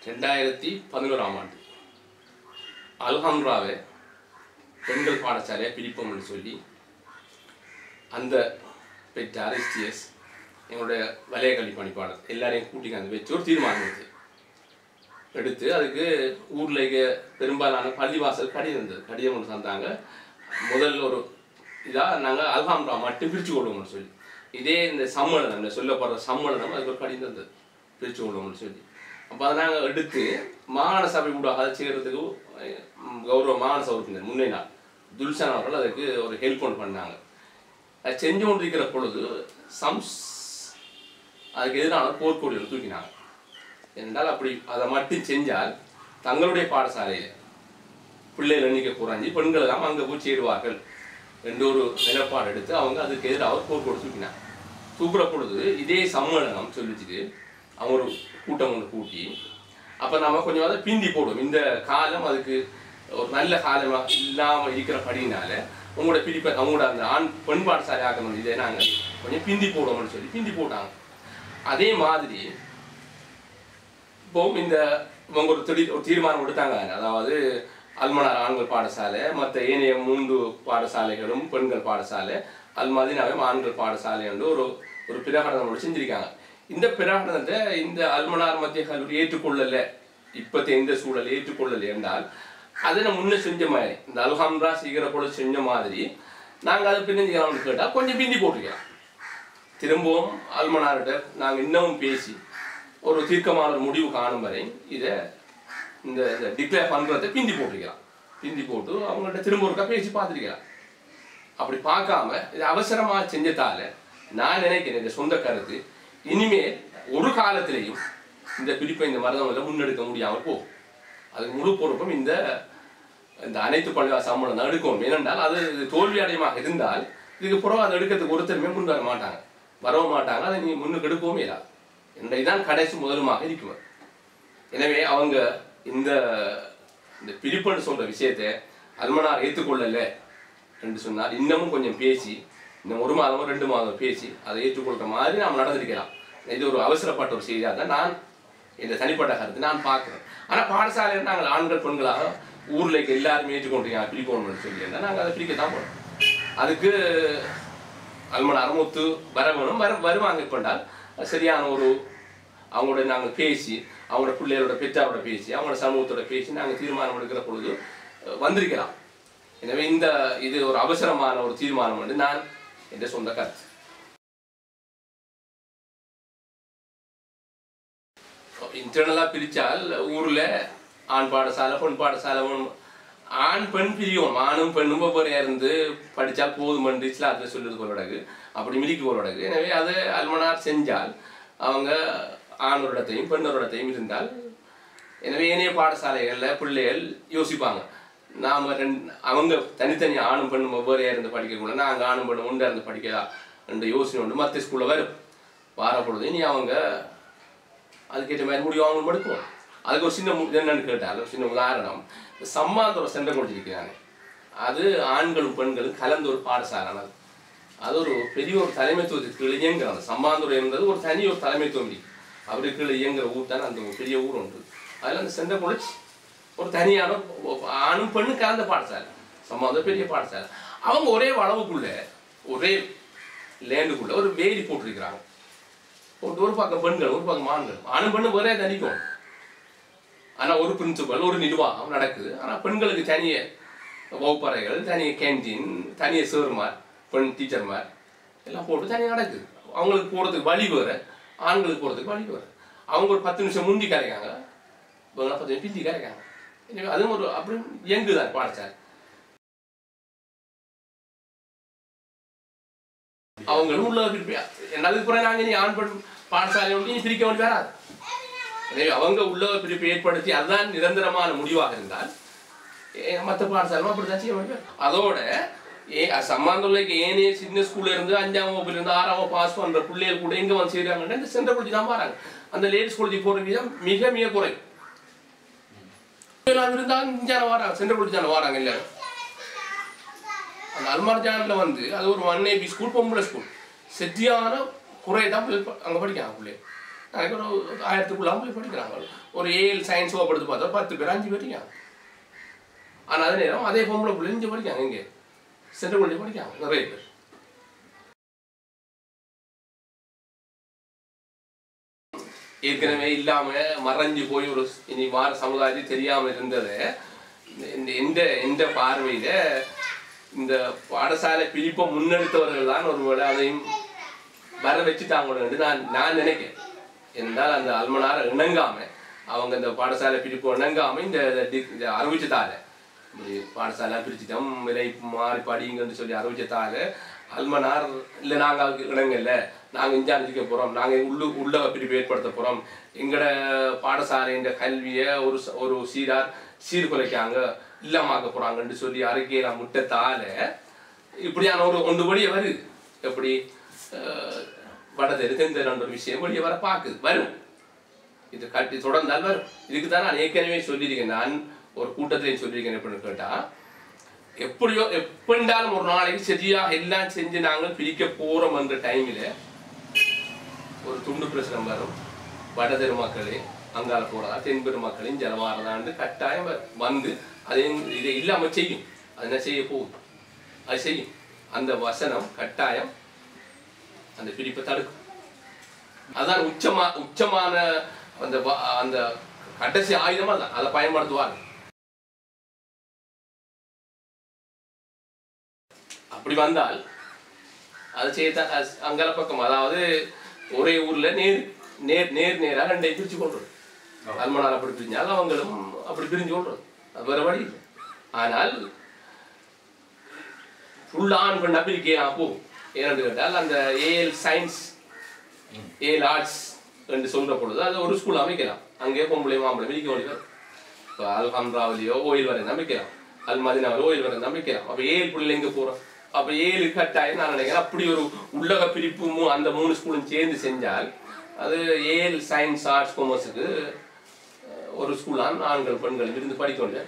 ரெண்டாயிரத்தி பதினோராம் ஆண்டு அல்ஹம்ராவை பெண்கள் பாடசாலையை பிரிப்போம்னு சொல்லி அந்த பெற்றார் எஸ்டிஎஸ் எங்களுடைய வலய கல்வி பணிப்பாளர் எல்லாரையும் கூட்டிக்காந்து வச்சு ஒரு தீர்மானம் எடுத்து எடுத்து அதுக்கு ஊரில் இங்க பெரும்பாலான பள்ளிவாசல் கடிதம் இருந்தது கடிதம் ஒன்று தந்தாங்க முதல் ஒரு இதாக நாங்கள் அல்ஹாம்ரா மட்டும் பிரித்து கொள்வோம்னு சொல்லி இதே இந்த சம்மேளனம் இந்த சொல்லப்படுற சம்மேளனம் அதுக்கு ஒரு கடிதம் இருந்தது பிரித்து கொள்வோம்னு சொல்லி அப்போ அதை நாங்கள் எடுத்து மாகாண சபை கூட அதை செய்கிறதுக்கு உம், கௌரவ மாகாண சபை உறுப்பினர் முன்னே நாள் துல்சன் அவர்கள் அதுக்கு ஒரு ஹெல்ப் ஒன்று பண்ணாங்க அது செஞ்சு கொண்டிருக்கிற பொழுது சம்ஸ் அதுக்கு எதிரான போர்க்கொடிகள் தூக்கினாங்க என்றால் அப்படி அதை மட்டும் செஞ்சால் தங்களுடைய பாடசாலையில் பிள்ளைகள் எண்ணிக்கை குறைஞ்சி பெண்கள் எல்லாம் அங்கே போய் சேருவார்கள் என்ற ஒரு நிலைப்பாடு எடுத்து அவங்க அதுக்கு எதிராக ஒரு போர்க்கோடு தூக்கினாங்க தூக்குற பொழுது இதே சம்மேளனம் சொல்லிச்சுட்டு அவங்க ஒரு கூட்டம் ஒன்று கூட்டி அப்போ நாம கொஞ்சம் அதை பிந்தி போடும் இந்த காலம் அதுக்கு ஒரு நல்ல காலமாக இல்லாமல் இருக்கிறபடினால உங்களோட பிரிப்பை அவங்களோட அந்த ஆண் பெண் பாடசாலை ஆக்கணும் இதை நாங்கள் கொஞ்சம் பிந்தி போடுவோம்னு சொல்லி பிந்தி போட்டாங்க அதே மாதிரி இப்போ இந்த இவங்க ஒரு திடீர் ஒரு தீர்மானம் எடுத்தாங்க அதாவது அல்மனார் ஆண்கள் பாடசாலை மற்ற ஏனைய மூன்று பாடசாலைகளும் பெண்கள் பாடசாலை அல்மதினாவும் ஆண்கள் பாடசாலை என்று ஒரு ஒரு பிரகடனம் ஒன்று செஞ்சிருக்காங்க இந்த பிரகடனத்தை இந்த அல்மனார் மத்திய கல்லூரி ஏற்றுக்கொள்ளல இப்பத்த எந்த சூழல் ஏற்றுக்கொள்ளலை என்றால் அதை நான் முன்ன செஞ்ச மாதிரி இந்த அல்ஹம்ரா சீக்கிர போல செஞ்ச மாதிரி நாங்கள் அதை பின்னஞ்சிக்கலாம்னு கேட்டால் கொஞ்சம் பிந்தி போட்டிருக்கலாம் திரும்பவும் அல்மனார்கிட்ட நாங்கள் இன்னமும் பேசி ஒரு தீர்க்கமான ஒரு முடிவு காணும் வரை இதை இந்த இந்த டிக்ளேர் பண்ணுறதை பிந்தி போட்டிருக்கலாம் பிந்தி போட்டு அவங்கள்ட்ட திரும்ப ஒருக்கா பேசி பார்த்துருக்கலாம் அப்படி பார்க்காம இது அவசரமாக செஞ்சதால நான் நினைக்கிறேன் இந்த சொந்த கருத்து இனிமேல் ஒரு காலத்திலையும் இந்த பிரிப்பை இந்த மருதமத்தில் முன்னெடுக்க முடியாமல் போகும் அதுக்கு முழு பொறுப்பும் இந்த இந்த அனைத்து பள்ளிவா சம்பளம் தான் எடுக்கணும் ஏனென்றால் அது இது தோல்வி அடையமாக இருந்தால் இதுக்கு பிறகு அதை எடுக்கிறதுக்கு ஒருத்தருமே முன் வர மாட்டாங்க வரவும் மாட்டாங்க அதை நீ முன்னுக்கு எடுக்கவும் இயலாது என்ற இதான் கடைசி முதலுமாக இருக்கும் எனவே அவங்க இந்த இந்த பிரிப்புன்னு சொல்ற விஷயத்தை அல்மனார் ஏற்றுக்கொள்ளல என்று சொன்னால் இன்னமும் கொஞ்சம் பேசி இன்னும் ஒரு மாதமோ ரெண்டு மாதம் பேசி அதை ஏற்றுக்கொள்கிற மாதிரி நாம் நடந்திருக்கலாம் இது ஒரு அவசரப்பட்ட ஒரு செய்தியாக தான் நான் இந்த தனிப்பட்ட கருத்து நான் பார்க்குறேன் ஆனால் பாடசாலையில் நாங்கள் ஆண்கள் பெண்களாக ஊரில் இருக்க எல்லாருமே ஏற்றுக்கொண்டீங்க பிரிக்கணும்னு சொல்லி இருந்தால் நாங்கள் அதை பிரிக்கத்தான் போகிறோம் அதுக்கு அல்மனார் முத்து வர வேணும் வர வருவாங்க கொண்டால் சரியான ஒரு அவங்களோட நாங்கள் பேசி அவங்களோட பிள்ளைகளோட பெற்றாரோட பேசி அவங்களோட சமூகத்தோட பேசி நாங்கள் தீர்மானம் எடுக்கிற பொழுது அஹ், வந்திருக்கலாம் எனவே இந்த இது ஒரு அவசரமான ஒரு தீர்மானம் என்று நான் என்ற சொந்த கருத்து இன்டர்னலாக பிரித்தால் ஊரில் ஆண் பாடசாலை பெண் பாடசாலை ஒண்ணு. ஆண் பெண் பிரியும் ஆணும் பெண்ணும் ஒவ்வொரு இருந்து படித்தா போதுமன்று இஸ்லாத்தில் சொல்லுறது போலடகு அப்படி மிதிக்கு போலடகு எனவே அதை அல்மனார் செஞ்சால் அவங்க ஆண் ஒரு இடத்தையும் பெண் ஒரு இடத்தையும் இருந்தால் எனவே ஏனைய பாடசாலைகளில் பிள்ளைகள் யோசிப்பாங்க நாம் ரெண்டு அவங்க தனித்தனி ஆணும் பெண்ணும் ஒவ்வொரு இருந்து படிக்கக்கூடாது நாங்கள் ஆணும் பெண்ணும் ஒன்றா இருந்து படிக்கலாம் என்ற யோசனை உண்டு மற்ற ஸ்கூலில் வரும் வார பொழுது இனி அவங்க அதுக்கேற்ற மாதிரி முடிவு அவங்க எடுக்கும் அதுக்கு ஒரு சின்ன மு- என்னன்னு கேட்டால் ஒரு சின்ன உதாரணம் இந்த சம்மாந்தோட சென்றை கொடுத்துருக்கிறாங்க அது ஆண்களும் பெண்களும் கலந்த ஒரு பாடசாலை அது அது ஒரு பெரிய ஒரு தலைமைத்துவத்துக்கு கீழே இயங்குற அந்த சம்மாந்துறை என்பது ஒரு தனி ஒரு தலைமைத்துவம் இருக்கு அவருக்கு கீழே இயங்குற ஊர் தான் அந்த ஒரு பெரிய ஊர் உண்டு அதில் அந்த சென்றை காலேஜ் ஒரு தனியான ஒ- ஆணும் பெண்ணும் கலந்த பாடசாலை சம்மாந்தம் பெரிய பாடசாலை அவங்க ஒரே அளவுக்குள்ள ஒரே லேண்டுக்குள்ள ஒரு வேலி போட்டிருக்கிறாங்க போட்டு ஒரு பக்கம் பெண்கள் ஒரு பக்கம் ஆண்கள் ஆணும் பெண்ணும் ஒரே தனிக்கும் ஆனா ஒரு பிரின்சிபல் ஒரு நிர்வாகம் நடக்குது ஆனா பெண்களுக்கு தனிய வகுப்பறைகள் தனிய கேன்டீன் தனிய சேர்மார் பெண் டீச்சர்மார் எல்லாம் போட்டு தனியாக நடக்குது அவங்களுக்கு போகிறதுக்கு வழி வேறு ஆண்களுக்கு போகிறதுக்கு வழி வேறு அவங்க ஒரு பத்து நிமிஷம் முந்தி கரைக்காங்க இவங்க பத்து நிமிஷம் பிந்தி கரைக்காங்க எனவே அதுவும் ஒரு அப்படி இயங்குதான் பாடசாலை அவங்களும் உள்ள பிரிப்பி என்னதுக்கு பிறகு நாங்கள் இனி ஆண் பெண் பாடசாலை ஒன்று இனி பிரிக்க வேண்டி வராது எனவே அவங்க உள்ள பிரிப்பை ஏற்படுத்தி அதுதான் நிரந்தரமான முடிவாக இருந்தால் மற்ற பாடசாலை அப்படிதான் செய்ய வேண்டும் அதோட ஏ சம்மாந்துள்ளைக்கு ஏனைய சின்ன ஸ்கூல்ல இருந்து அஞ்சாம் வகுப்புல இருந்து ஆறாம் வகுப்பு பாஸ் பண்ற பிள்ளைகள் கூட எங்க வந்து செய்யறாங்கன்னா இந்த சென்ட்ரல் காலேஜ் தான் வராங்க அந்த லேடிஸ் காலேஜ் போற வீதம் மிக மிக குறை எல்லாம் இருந்தால் இஞ்சான வராங்க சென்ட்ரல் காலேஜ் தானே வராங்க எல்லாரும் அந்த அல்மார் ஜானில் வந்து அது ஒரு ஒன் ஏபி ஸ்கூல் பொம்பளை ஸ்கூல் செட்டியான குறை தான் பிள்ளை அங்கே படிக்காங்க பிள்ளை நாளைக்கு ஒரு ஆயிரத்துக்குள்ளாம போய் படிக்கிறாங்க ஒரு ஏழு சயின்ஸ் படுத்து பார்த்தா ஒரு பத்து பேர் அஞ்சு பேர் இருக்காங்க ஆனால் அதே நேரம் அதே பொம்பளை பிள்ளை இங்கே படிக்காங்க இங்கே சென்ட்ரல் பள்ளி படிக்காங்க நிறைய பேர் ஏற்கனவே இல்லாம மறைஞ்சு போய் ஒரு இனி மாற சமுதாயத்தில் தெரியாம இருந்ததை இந்த எந்த எந்த பார்வையில இந்த பாடசாலை பிரிப்பை முன்னெடுத்தவர்கள் தான் ஒருவேளை அதையும் வர வச்சுட்டாங்க நான் நான் நினைக்கிறேன் என்றால் அந்த அல்மனார இணங்காம அவங்க இந்த பாடசாலை பிரிப்பு இணங்காம இந்த டி- இந்த அறிவிச்சதால இப்படி பாடசாலை பிரிச்சுட்டோம் விலை மாறி படிங்கன்னு சொல்லி அறிவிச்சதால அல்மனார் இல்லை நாங்கள் அதுக்கு இணங்கல்ல நாங்கள் இஞ்சா இருக்க போகிறோம் நாங்கள் உள்ளு உள்ளக பிரிவு ஏற்படுத்த போகிறோம் எங்களோட பாடசாலையின் கல்வியை ஒரு ச- ஒரு சீரார் சீர்குலைக்காங்க இல்லாமாக்க போகிறாங்கன்னு சொல்லி அறிக்கையில முட்டத்தால இப்படியான ஒரு ஒன்று வழியே வருது எப்படி அஹ், வடதெரு தென்தெருன்ற ஒரு விஷயம் வெளியே வர பார்க்குது வரும் இது கட்டி தொடர்ந்தால் வரும் இதுக்கு தான் நான் ஏற்கனவே சொல்லியிருக்கேன் நான் ஒரு கூட்டத்திலையும் சொல்லியிருக்கேன் எப்படின்னு கேட்டா எப்படியோ எப்படிண்டாலும் ஒரு நாளைக்கு சரியா எல்லாம் செஞ்சு நாங்கள் பிரிக்க போறோம் என்ற டைமில் ஒரு துண்டு பிரச்சனை வரும் வடதெரு மக்களே அங்கால போறதா தென்பெரு மக்களையும் ஜலமாறதான்னு கட்டாயம் வரும். வந்து அதையும் இதை இல்லாம செய்யும் அது என்ன செய்ய போகுது அது செய்யும் அந்த வசனம் கட்டாயம் அந்த பிரிப்பை தடுக்கும் அதான் உச்சமா உச்சமான அந்த வ- அந்த கடைசி ஆயுதமா தான் அதை பயன்படுத்துவாங்க அப்படி வந்தால் அது செய்யத்தான் அஸ்- அங்கால பக்கம் அதாவது ஒரே ஊர்ல நேர் நேர் நேர் நேரா ரெண்டையும் பிரிச்சு கொள்றது அல்மனார் அப்படி பிரிஞ்சால் அவங்களும் அப்படி பிரிஞ்சு கொள்றது அது வேற வழி இல்லை ஆனால் ஃபுல் ஆன் பண்ண பிரிக்கலாம் போகும் ஏன்னு கேட்டால் அந்த ஏஎல் சயின்ஸ் ஏஎல் ஆர்ட்ஸ் என்று சொல்ற பொழுது அது ஒரு ஸ்கூல் அமைக்கலாம் அங்கே பொம்பளை மாம்பளை மிதிக்க வேண்டியது இப்போ அல்ஹம்ராவிலையோ ஓயில் வரை தான் வைக்கலாம் அல் மதினாவிலோ ஓயில் வரை தான் வைக்கலாம் அப்போ ஏழு பிள்ளை எங்கே போகிறோம் அப்போ ஏழு கட்டாயம் நான் நினைக்கிறேன் அப்படி ஒரு உள்ளக பிரிப்பு மூ- அந்த மூணு ஸ்கூலும் சேர்ந்து செஞ்சால் அது ஏழு சயின்ஸ் ஆர்ட்ஸ் காமர்ஸுக்கு ஒரு ஸ்கூலான் ஆண்கள் பெண்கள் இருந்து படிக்க வேண்டியது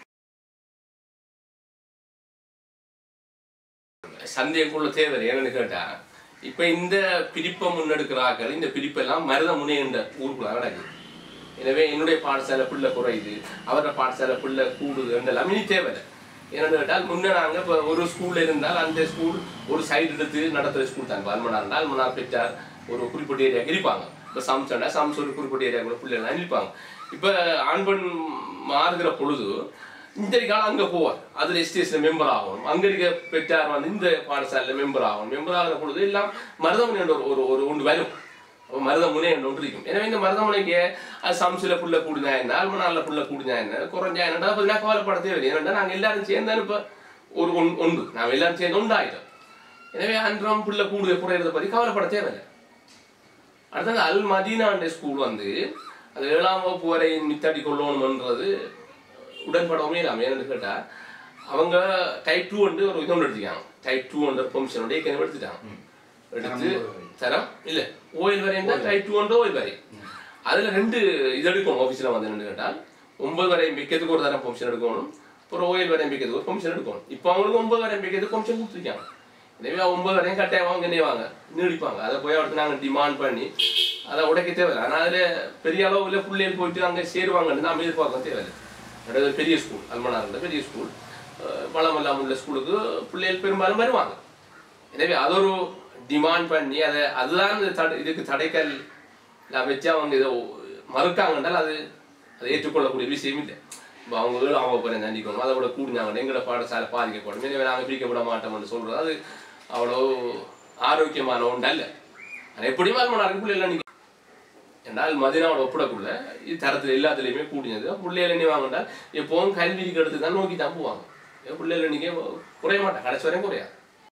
சந்தேகக்குள்ள தேவை என்னன்னு கேட்டா இப்ப இந்த பிரிப்பை முன்னெடுக்கிறார்கள் இந்த பிரிப்பெல்லாம் மருத முனைகின்ற ஊருக்குள்ள நடக்குது எனவே என்னுடைய பாடசாலை பிள்ளை குறையுது அவரோட பாடசாலை பிள்ளை கூடுது என்றெல்லாம் இனி தேவையில்லை என்னன்னு கேட்டால் முன்ன நாங்க இப்போ ஒரு ஸ்கூல்ல இருந்தால் அந்த ஸ்கூல் ஒரு சைடு எடுத்து நடத்துகிற ஸ்கூல் தான் அல்மனார் இருந்தால் அல்மனார் பெற்றார் ஒரு குறிப்பிட்ட ஏரியாவுக்கு இருப்பாங்க இப்போ சம்சண்டா சம்ஸ் ஒரு குறிப்பிட்ட ஏரியாவுக்குள்ள பிள்ளைலாம் இருப்பாங்க இப்போ ஆண் பெண் மாறுகிற பொழுது இந்த காலம் அங்கே போவார் அதில் எஸ்டிஎஸ்ல மெம்பர் ஆகணும் அங்கே இருக்க பெற்றார் வந்து இந்த பாடசாலையில் மெம்பர் ஆகணும் மெம்பர் ஆகிற பொழுது எல்லாம் மருதமுனை என்ற ஒரு ஒரு ஒன்று வரும் அப்போ மருதமுனை என்ற ஒன்று இருக்கும் எனவே இந்த மருதமுனைக்கு அது சம்சில் புள்ள கூடுதா என்ன அல்மனாலில் புள்ள கூடுதா என்ன குறைஞ்சா என்னடா பார்த்தீங்கன்னா கவலைப்பட தேவையில்லை ஏன்னா நாங்கள் எல்லாரும் சேர்ந்தாலும் இப்போ ஒரு ஒன் ஒன்று நாம் எல்லாரும் சேர்ந்து ஒன்றாயிட்டோம் எனவே அன்றம் புள்ள கூடுத குறையிறத பற்றி கவலைப்பட தேவையில்லை அடுத்தது அல் மதீனாண்ட ஸ்கூல் வந்து அது ஏழாம் வகுப்பு வரை மித்தடி கொள்ளணும்ன்றது உடன்படவுமே இல்லாமல் ஏன்னு கேட்டால் அவங்க டைப் டூ வந்து ஒரு இது ஒன்று எடுத்துக்காங்க டைப் டூ என்ற பெர்மிஷனோட ஏற்கனவே எடுத்துட்டாங்க எடுத்து தரம் இல்லை ஓயில் வரையும் தான் டைப் டூ என்ற ஓயில் வரை அதில் ரெண்டு இது எடுக்கணும் ஆஃபீஸில் வந்து என்னன்னு கேட்டால் ஒன்பது வரை வைக்கிறதுக்கு ஒரு தரம் பெர்மிஷன் எடுக்கணும் அப்புறம் ஓயில் வரையும் வைக்கிறதுக்கு ஒரு பெர்மிஷன் எடுக்கணும் இப்போ அவங்களுக்கு ஒன்பது வரையும் வைக்கிறதுக்கு பெர்மிஷன் கொடுத்துருக்காங்க எனவே ஒன்பது வரையும் கட்டாயம் அவங்க நினைவாங்க நீடிப்பாங்க அதை போய் அவருக்கு நாங்கள் டிமாண்ட் பண்ணி அதை உடைக்க தேவையில்லை ஆனால் அதில் பெரிய அளவில் பிள்ளைகள் போயிட்டு அங்கே சேருவாங்கன்னு நாம் எதிர்பார்க்க தேவையில்லை அதாவது பெரிய ஸ்கூல் அல்மனாரில் பெரிய ஸ்கூல் பழம் இல்லாமல் உள்ள ஸ்கூலுக்கு பிள்ளைகள் பெரும்பாலும் வருவாங்க எனவே அது ஒரு டிமாண்ட் பண்ணி அதை அதுதான் இந்த தடை இதுக்கு தடைக்கல் நான் வச்சு அவங்க இதை மறுக்காங்கன்றால் அது அதை ஏற்றுக்கொள்ளக்கூடிய விஷயம் இல்லை இப்போ அவங்க ஏழு அவங்க போகிறேன் தண்டிக்கணும் அதை விட கூடினாங்க எங்களோட பாடசாலை பாதிக்கப்படும் எனவே நாங்கள் பிரிக்க விட மாட்டோம்னு சொல்கிறது அது அவ்வளோ ஆரோக்கியமான ஒன்று அல்ல ஆனால் எப்படியும் அல்மனாருக்கு பிள்ளைகள் நீங்கள் என்றால் மதினாவோட ஒப்பிடக்குள்ள இது தரத்தில் எல்லாத்துலேயுமே கூடினது பிள்ளைகள் என்ன வாங்கினால் எப்போவும் கல்விக்கு எடுத்து தான் நோக்கி தான் போவாங்க என் பிள்ளைகள் இன்னைக்கு குறைய மாட்டாங்க கடைசி வரையும் குறையாது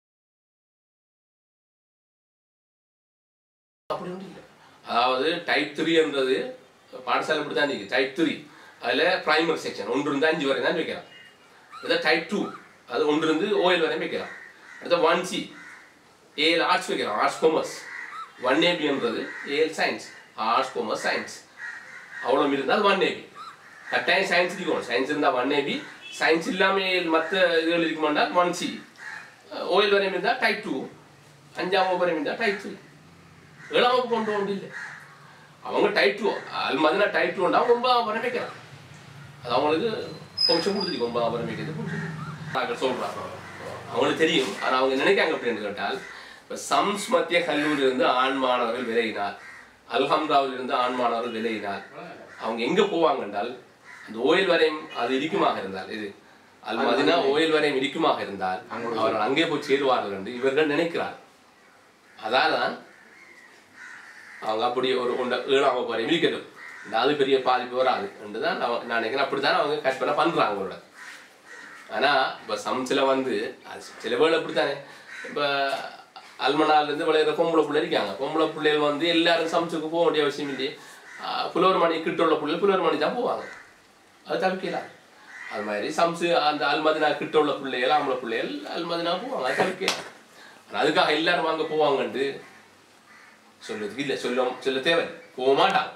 அப்படி ஒன்றும் இல்லை அதாவது டைப் த்ரீன்றது பாடசாலை இப்படி தான் இருக்குது டைப் த்ரீ அதில் ப்ரைமரி செக்ஷன் ஒன்று இருந்து அஞ்சு வரை தான் வைக்கலாம் இதை டைப் டூ அது ஒன்று இருந்து ஓஎல் வரையும் வைக்கலாம் அடுத்த ஒன் சி ஏஎல் ஆர்ட்ஸ் வைக்கலாம் ஆர்ட்ஸ் காமர்ஸ் ஒன் ஏபின்றது AL science arts commerce science அவ்வளோ இருந்தால் ஒன் ஏபி கட்டாயம் சயின்ஸ் இருக்கணும் சயின்ஸ் இருந்தால் ஒன் ஏபி சயின்ஸ் இல்லாமல் மற்ற இதுகள் இருக்குமாண்டால் ஒன் சி ஓயில் வரையும் இருந்தால் டைப் டூ அஞ்சாம் வகுப்பு வரையும் இருந்தால் டைப் த்ரீ ஏழாம் வகுப்பு கொண்டு ஒன்று இல்லை அவங்க டைட்டு அல் மதினா டைட்டுண்டா ஒன்பதாம் வரை வைக்கிறாங்க அது அவங்களுக்கு கொஞ்சம் கொடுத்துருக்கு ஒன்பதாம் வரை வைக்கிறது நாங்கள் சொல்கிறாங்க அவங்களுக்கு தெரியும் ஆனால் அவங்க நினைக்காங்க அப்படின்னு கேட்டால் இப்போ சம்ஸ் மத்திய கல்லூரியிலிருந்து ஆண் மாணவர்கள் விலகினார் அல்ஹம்ராவில் இருந்து ஆண் மாணவர்கள் விலகினார் அவங்க எங்க போவாங்க என்றால் அந்த ஓயில் வரையும் அது இருக்குமாக இருந்தால் இது அல் மதினா ஓயில் வரையும் இருக்குமாக இருந்தால் அவர்கள் அங்கே போய் சேருவார்கள் என்று இவர்கள் நினைக்கிறார் அதான் அவங்க அப்படி ஒரு கொண்ட ஏழாம் வகுப்பு வரையும் இருக்கட்டும் இந்த அது பெரிய பாதிப்பு வராது என்று தான் நான் நான் நினைக்கிறேன் அப்படித்தான் அவங்க கற்பனை பண்றாங்க அவங்களோட ஆனா இப்ப சம்ஸ்ல வந்து அது சில வேளை அப்படித்தானே இப்ப அல்மனால இருந்து விளையாடுற பொம்பளை பிள்ளை இருக்காங்க பொம்பளை பிள்ளைகள் வந்து எல்லாரும் சம்சுக்கு போக வேண்டிய அவசியம் இல்லையே ஆஹ் புலவர் மணி கிட்ட உள்ள பிள்ளை புலவர் மணி தான் போவாங்க அது தவிர்க்கலாம் அது மாதிரி சம்சு அந்த அல்மதினா கிட்ட உள்ள பிள்ளைகள் ஆம்பளை பிள்ளைகள் அல்மதினா போவாங்க அது தவிர்க்கலாம் ஆனா அதுக்காக எல்லாரும் அங்க போவாங்கன்ட்டு சொல்றதுக்கு இல்லை சொல்ல சொல்ல தேவை போக மாட்டாங்க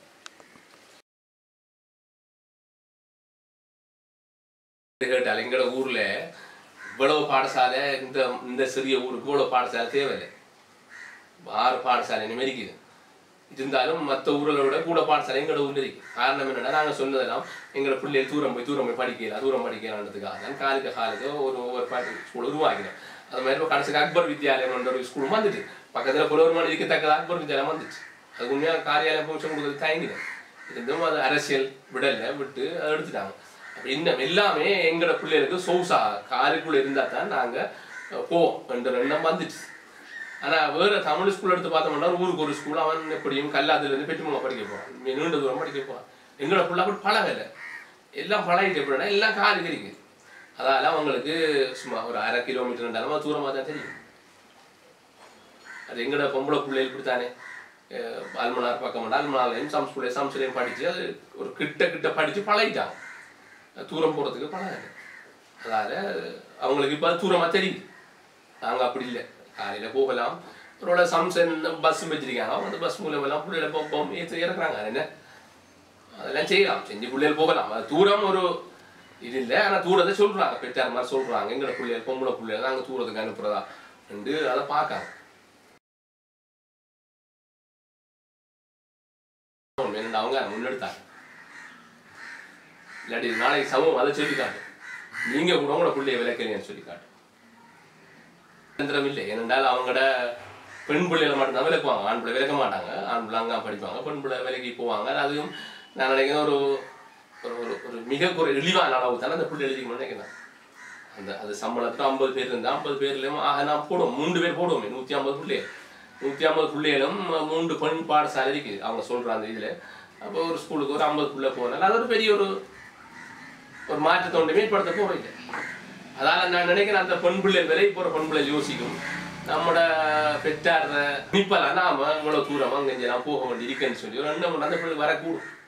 கேட்டால் எங்களோட ஊர்ல இவ்வளவு பாடசாலை இந்த இந்த சிறிய ஊருக்கு இவ்வளவு பாடசாலை தேவையில்லை ஆறு பாடசாலை இனிமே இருக்குது இருந்தாலும் மற்ற ஊர்களை விட கூட பாடசாலை எங்களோட ஊர்ல இருக்கு காரணம் என்னன்னா நாங்க சொன்னதெல்லாம் எங்களோட பிள்ளைகள் தூரம் போய் தூரம் போய் படிக்கலாம் தூரம் படிக்கலான்றதுக்காக தான் காலுக்கு காலுக்கு ஒரு ஒவ்வொரு பாட்டு ஸ்கூல் உருவாக்கினோம் அது மாதிரி இப்போ கடைசிக்கு அக்பர் வித்யாலயம் ஒரு ஸ்கூல் வந்துட்டு பக்கத்துல புலவர்மான் இருக்கத்தக்கது அக்பர் வித்யாலயம் வந்துச்சு அது உண்மையாக காரியாலயம் போச்சு கொடுக்குறது தயங்கினேன் இருந்தும் அது அரசியல் விடலை விட்டு அதை எடுத்துட்டாங்க அப்ப இன்னும் எல்லாமே எங்களோட பிள்ளைகளுக்கு சொகுசா காருக்குள்ள இருந்தா தான் நாங்க போவோம் என்ற எண்ணம் வந்துச்சு ஆனா வேற தமிழ் ஸ்கூல் எடுத்து பார்த்தோம்னா ஊருக்கு ஒரு ஸ்கூல் அவன் எப்படியும் கல்லாதுல இருந்து பெற்றுமங்க படிக்க போவான் இங்க நீண்ட தூரம் படிக்க போவான் எங்களோட பிள்ளை அப்படி பழகலை எல்லாம் பழகிட்டு எப்படின்னா எல்லாம் காரு இருக்குது அதால அவங்களுக்கு சும்மா ஒரு அரை கிலோமீட்டர் ரெண்டாலும் தூரமாக தான் தெரியும் அது எங்களோட பொம்பளை பிள்ளைகள் இப்படித்தானே அஹ் அல்மனார் பக்கம் அல்மனாலையும் சம்ஸ் பிள்ளை சம்ஸ்லையும் படிச்சு அது ஒரு கிட்ட கிட்ட படிச்சு பழகிட்டாங்க அது தூரம் போறதுக்கு பழகாது அதால அவங்களுக்கு இப்போ அது தூரமா தெரியுது நாங்க அப்படி இல்லை காலையில போகலாம் அவரோட சம்சன் பஸ் வச்சிருக்காங்க அவங்க அந்த பஸ் மூலம் எல்லாம் பிள்ளைகளை போகும் ஏற்று இறக்குறாங்க அது என்ன அதெல்லாம் செய்யலாம் செஞ்சு பிள்ளைகள் போகலாம் அது தூரம் ஒரு இது இல்லை ஆனா தூரத்தை சொல்றாங்க பெற்றார் மாதிரி சொல்றாங்க எங்களோட பிள்ளைகள் பொம்பளை பிள்ளைகள் நாங்க தூரத்துக்கு அனுப்புறதா என்று அதை பார்க்காங்க என்னடா அவங்க முன்னெடுத்தாங்க இல்லாட்டி நாளைக்கு சமூகம் அதை சொல்லி காட்டும் நீங்க கூட உங்களோட பிள்ளைய விளக்குறீங்கன்னு சொல்லி காட்டும் சுதந்திரம் இல்லை ஏனென்றால் அவங்களோட பெண் பிள்ளைகளை மட்டும்தான் விளக்குவாங்க ஆண் பிள்ளை விளக்க மாட்டாங்க ஆண் பிள்ளை அங்கே படிப்பாங்க பெண் பிள்ளை விலகி போவாங்க அதுவும் நான் நினைக்கிறேன் ஒரு ஒரு ஒரு ஒரு மிக குறை இழிவான அளவு தானே அந்த பிள்ளை எழுதிக்கணும்னு நினைக்கிறேன் அந்த அது சம்பளத்துக்கு ஐம்பது பேர் இருந்தால் ஐம்பது பேர்லையும் ஆக நான் போடுவோம் மூன்று பேர் போடுவோமே நூற்றி ஐம்பது பிள்ளைகள் நூற்றி ஐம்பது பிள்ளைகளும் மூன்று பெண் பாடசாலை இருக்குது அவங்க சொல்கிற அந்த இதில் அப்போ ஒரு ஸ்கூலுக்கு ஒரு ஐம்பது பிள்ளை போனால அது ஒரு பெரிய ஒரு ஒரு மாற்றத்தை ஒன்றுமே ஏற்படுத்த போகிறீங்க அதால நான் நினைக்கிறேன் அந்த பெண் பிள்ளை விலை போகிற பெண் பிள்ளை யோசிக்கும் நம்மட பெற்றார நிப்பலாம் நாம இவ்வளோ தூரம் அங்கே நான் போக வேண்டி இருக்கேன்னு சொல்லி ஒரு ரெண்டு மணி அந்த பிள்ளை வரக்கூடும்